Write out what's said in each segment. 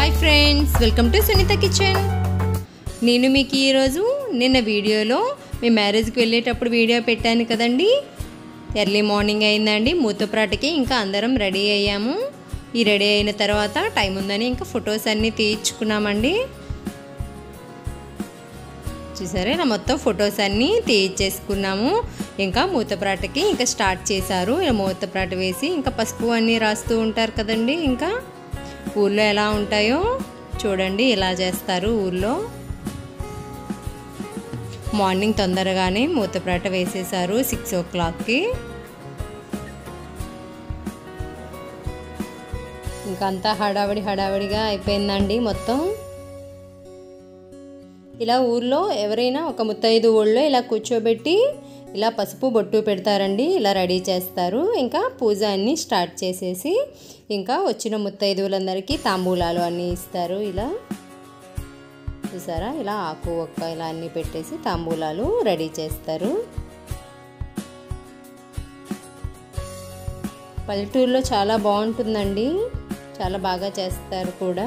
hi friends welcome to Sunitha kitchen నేను మీకు ఈరోజు నిన్న వీడియోలో మీ మ్యారేజ్కి వెళ్ళేటప్పుడు వీడియో పెట్టాను కదండి ఎర్లీ మార్నింగ్ అయిందండి మూతప్రాటకి ఇంకా అందరం రెడీ అయ్యాము ఈ రెడీ అయిన తర్వాత టైం ఉందని ఇంకా ఫొటోస్ అన్నీ తీయించుకున్నామండి చూసారా ఇలా మొత్తం ఫొటోస్ అన్నీ తీయించేసుకున్నాము ఇంకా మూతప్రాటకి ఇంకా స్టార్ట్ చేశారు ఇలా మూతప్రాట వేసి ఇంకా పసుపు అన్నీ రాస్తూ ఉంటారు కదండి ఇంకా ఊళ్ళో ఎలా ఉంటాయో చూడండి ఇలా చేస్తారు ఊళ్ళో మార్నింగ్ తొందరగానే మూతప్రాట వేసేసారు సిక్స్ ఓ క్లాక్కి ఇంకా అంతా హడావిడి హడావిడిగా అయిపోయిందండి మొత్తం ఇలా ఊర్లో ఎవరైనా ఒక ముత్తైదు ఊళ్ళో ఇలా కూర్చోబెట్టి ఇలా పసుపు బొట్టు పెడతారండి ఇలా రెడీ చేస్తారు ఇంకా పూజ అన్నీ స్టార్ట్ చేసేసి ఇంకా వచ్చిన ముత్తైదువులందరికీ తాంబూలాలు అన్నీ ఇస్తారు ఇలా చూసారా ఇలా ఆకు ఒక్క ఇలా అన్నీ పెట్టేసి తాంబూలాలు రెడీ చేస్తారు పల్లెటూరులో చాలా బాగుంటుందండి చాలా బాగా చేస్తారు కూడా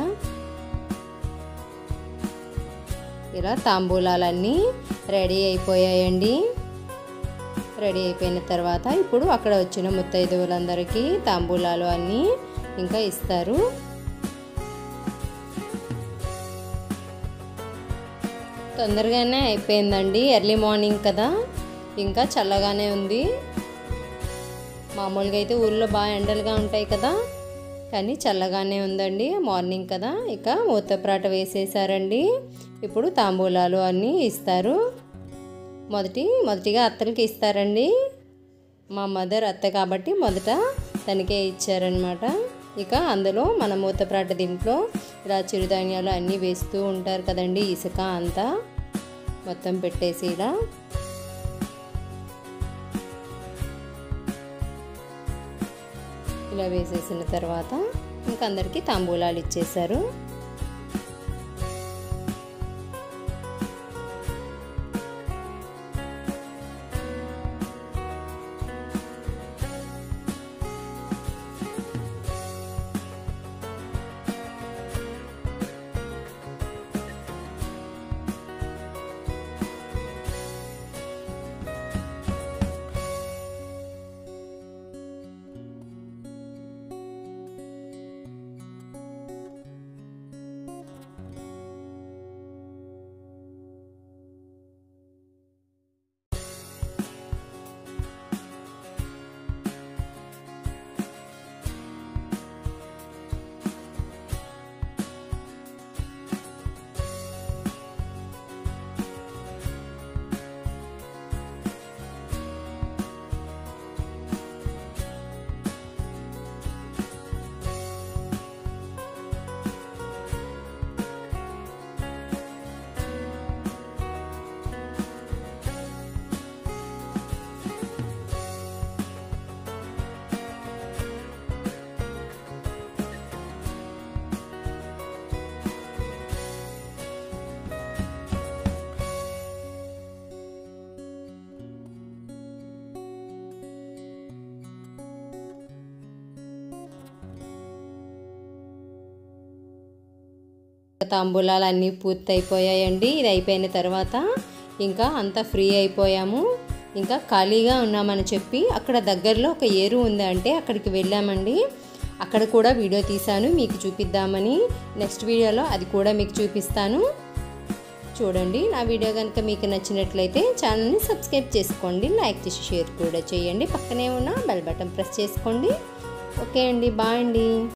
ఇలా తాంబూలాలన్నీ రెడీ అయిపోయాయండి రెడీ అయిపోయిన తర్వాత ఇప్పుడు అక్కడ వచ్చిన ముత్తైదువులందరికీ తాంబూలాలు అన్నీ ఇంకా ఇస్తారు తొందరగానే అయిపోయిందండి ఎర్లీ మార్నింగ్ కదా ఇంకా చల్లగానే ఉంది మామూలుగా అయితే ఊళ్ళో బాగా ఎండలుగా ఉంటాయి కదా కానీ చల్లగానే ఉందండి మార్నింగ్ కదా ఇక మూతప్రాట వేసేసారండి ఇప్పుడు తాంబూలాలు అన్నీ ఇస్తారు మొదటి మొదటిగా అత్తలకి ఇస్తారండి మా మదర్ అత్త కాబట్టి మొదట తనకే ఇచ్చారనమాట ఇక అందులో మన మూతప్రాట దీంట్లో ఇలా చిరుధాన్యాలు అన్నీ వేస్తూ ఉంటారు కదండి ఇసుక అంతా మొత్తం పెట్టేసి ఇలా ఇలా వేసేసిన తర్వాత ఇంకా అందరికీ తాంబూలాలు ఇచ్చేశారు తాంబూలాలు అన్నీ పూర్తి అయిపోయాయండి ఇది అయిపోయిన తర్వాత ఇంకా అంతా ఫ్రీ అయిపోయాము ఇంకా ఖాళీగా ఉన్నామని చెప్పి అక్కడ దగ్గరలో ఒక ఏరు ఉంది అంటే అక్కడికి వెళ్ళామండి అక్కడ కూడా వీడియో తీశాను మీకు చూపిద్దామని నెక్స్ట్ వీడియోలో అది కూడా మీకు చూపిస్తాను చూడండి నా వీడియో కనుక మీకు నచ్చినట్లయితే ఛానల్ని సబ్స్క్రైబ్ చేసుకోండి లైక్ చేసి షేర్ కూడా చేయండి పక్కనే ఉన్న బెల్ బటన్ ప్రెస్ చేసుకోండి ఓకే అండి బాయ్ అండి